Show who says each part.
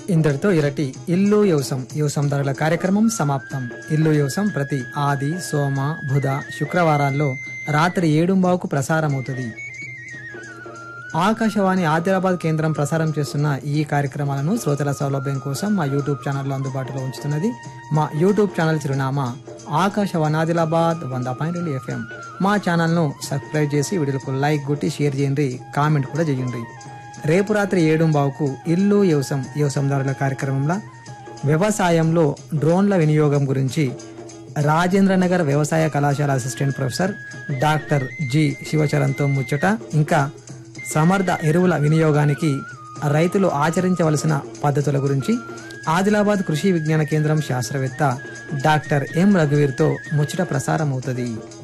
Speaker 1: ఇంతటితో ఇరటి ఇల్లు వ్యవసం వ్యవసందారుల కార్యక్రమం సమాప్తం ఇల్లు వ్యవసం ప్రతి ఆది సోమ బుధ శుక్రవారాల్లో రాత్రి ఏడుంబావుకు ప్రసారమవుతుంది ఆకాశవాణి ఆదిలాబాద్ కేంద్రం ప్రసారం చేస్తున్న ఈ కార్యక్రమాలను శ్రోతల సౌలభ్యం కోసం మా యూట్యూబ్ ఛానల్లో అందుబాటులో ఉంచుతున్నది మా యూట్యూబ్ ఛానల్ చిరునామా ఆకాశవాణి ఆదిలాబాద్ వంద పాయింట్ రెండు ఎఫ్ఎం మా ఛానల్ను సబ్స్క్రైబ్ చేసి వీడియోకు లైక్ కొట్టి షేర్ చేయండి కామెంట్ కూడా చేయండి రేపు రాత్రి ఏడు బావుకు ఇల్లు వ్యవసం వ్యవసందారుల కార్యక్రమంలో వ్యవసాయంలో డ్రోన్ల వినియోగం గురించి రాజేంద్రనగర్ వ్యవసాయ కళాశాల అసిస్టెంట్ ప్రొఫెసర్ డాక్టర్ జి శివచరణ్తో ముచ్చట ఇంకా సమర్థ ఎరువుల వినియోగానికి రైతులు ఆచరించవలసిన పద్ధతుల గురించి ఆదిలాబాద్ కృషి విజ్ఞాన కేంద్రం శాస్త్రవేత్త డాక్టర్ ఎం రఘువీర్తో ముచ్చట ప్రసారం అవుతుంది